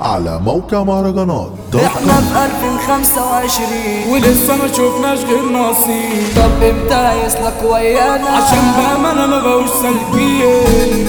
على موقع مهرجانات دوت احنا في 2025 ولسه ما شفناش غير نصيب طب امتى يسلك ويانا عشان بأمانة ما بقوش سالكين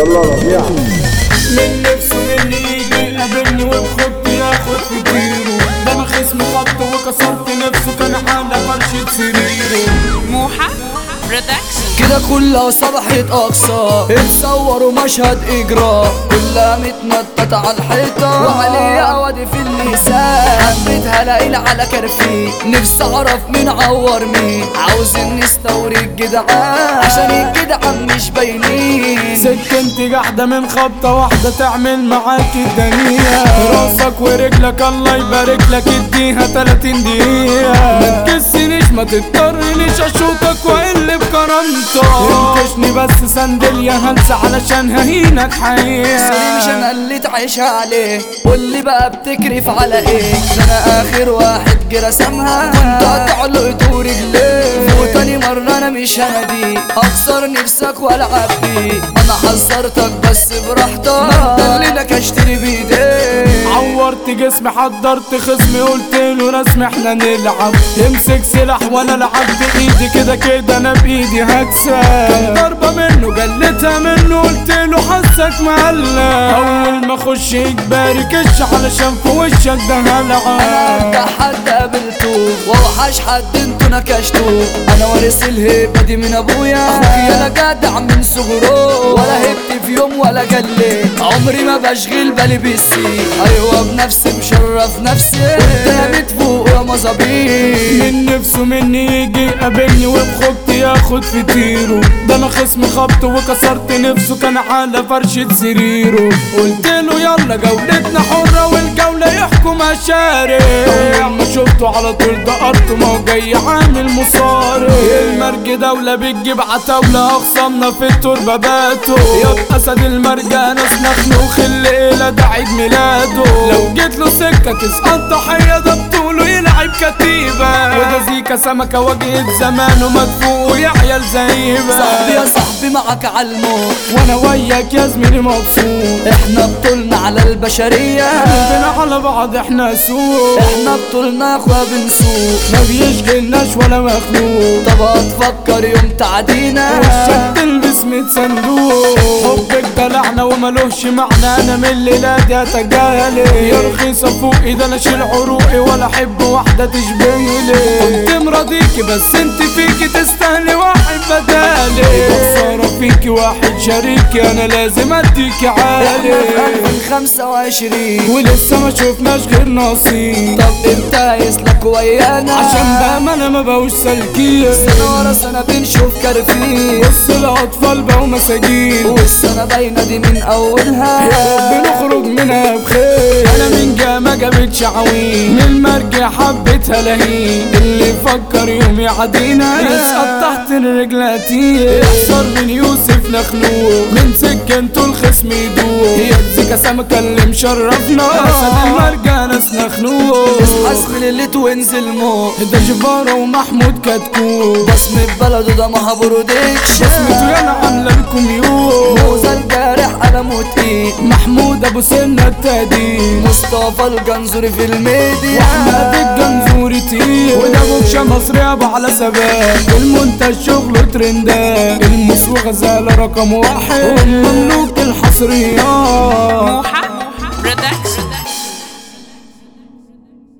من نفسه مني يجي يقابلني وبخطي ياخد في طيره ده انا خصمي خط وكسرت نفسه كان حالة فرشة سريره موحة برودكشن كده كلها صبحت اقصى اتصوروا مشهد اجراء كلها متنطط على الحيطه وعليه اودي في اللسان حبيتها لاقي على كرفي نفسي اعرف مين عور مين عاوزين نستوري الجدعان عشان الجدعان مش باينين سكنت قاعدة من خبطة واحدة تعمل معاك الدنيا راسك ورجلك الله يبارك لك اديها 30 دقيقة ما تكسنيش ما تضطرنيش اشوطك واقل بكرامتك انتشني بس سندل يا هلس علشان ههينك حقيقة سوري مش انا اللي تعيش عليه واللي بقى بتكرف على ايه ده انا اخر واحد جه رسمها كنت هتعلق رجليه وتاني مرة انا مش هنادي اكسر نفسك والعب بيه انا حذرتك بس براحتك ما انت اللي نكشتني بايديك عورت جسمي حضرت خصمي قلت له رسم احنا نلعب امسك سلاح وانا العب بايدي كده كده انا بايدي هكسب كان ضربه منه جلتها منه قلت له حسك مقلق اول ما اخش اجباري كش علشان في وشك ده هلعب انت حد قابلته ووحش حد انتوا نكشتوه انا وارث الهيبه دي من ابويا اخويا انا جدع من صغره ولا هبت في يوم ولا جليت عمري ما بشغل بالي بالسي ايوه بنفسي مشرف نفسي قدامي فوق يا مظابيط من نفسه مني يجي يقابلني وبخوجتي ياخد في تيره ده انا خصمي خبط وكسرت نفسه كان على فرشة سريره قلت له يلا جولتنا حرة والجولة يحكم اشاري اول ما شفته على طول دقرت ما هو جاي عامل مصاري المرج دولة بتجيب عتاولة اخصامنا في التربة باتوا يا اسد المرج ناس نخنه وخل إلى ده عيد ميلاده لو جيت له سكة تسقط ضحية ده بطوله يلعب كتيبة وده زيكا سمكة واجهة زمان ومدفوق ويا عيال زيبة صاحبي يا صاحبي معك عالموت وانا وياك يا زميلي مبسوط احنا بطولنا على البشرية قلبنا على بعض احنا سوق احنا بطولنا اخوة بنسوق ما بيشغلناش ولا مخلوق طب هتفكر يوم تعدينا وشك تلبس ميت صندوق حبك دلعنا وملوش معنى انا من الليلة دي اتجاهلي يا رخيصة فوقي ده انا اشيل عروقي ولا احب واحدة تشبهلي كنت مرضيكي بس انت فيكي تستاهلي واحد بدالي بخسارة فيكي واحد شريكي انا لازم اديكي احنا عالي في 2025 ولسه ما شفناش غير نصيب طب امتى يسلك ويانا عشان بأمانة ما بقوش سالكين سنة ورا سنة بنشوف كارفين بص الأطفال بقوا مساجين والسنة باينة دي من أولها يا رب نخرج منها بخير انا من جامعة جابت عوين من مرجع حبتها لهين اللي يفكر يوم يعدينا يسقط تحت الرجلاتين يحصر من يوسف نخلوق من سكنته الخصم يدوق هي الزكا سمكة اللي مشرفنا اسد المرجع ناس نخلوق حسب اللي وانزل موت ده جبارة ومحمود كتكوت بصم البلد ده ما برودكش بسمته يالا عاملة لكم يوم موزة الجارح قلمه تقيل محمود ابو سنة التقديم مصطفى الجنزوري في الميديا واحمد الجنزوري تقيل وده بوكشة مصري ابو على ثبات المنتج شغله ترندات المسوق غزالة رقم واحد والمملوك الحصريات موحة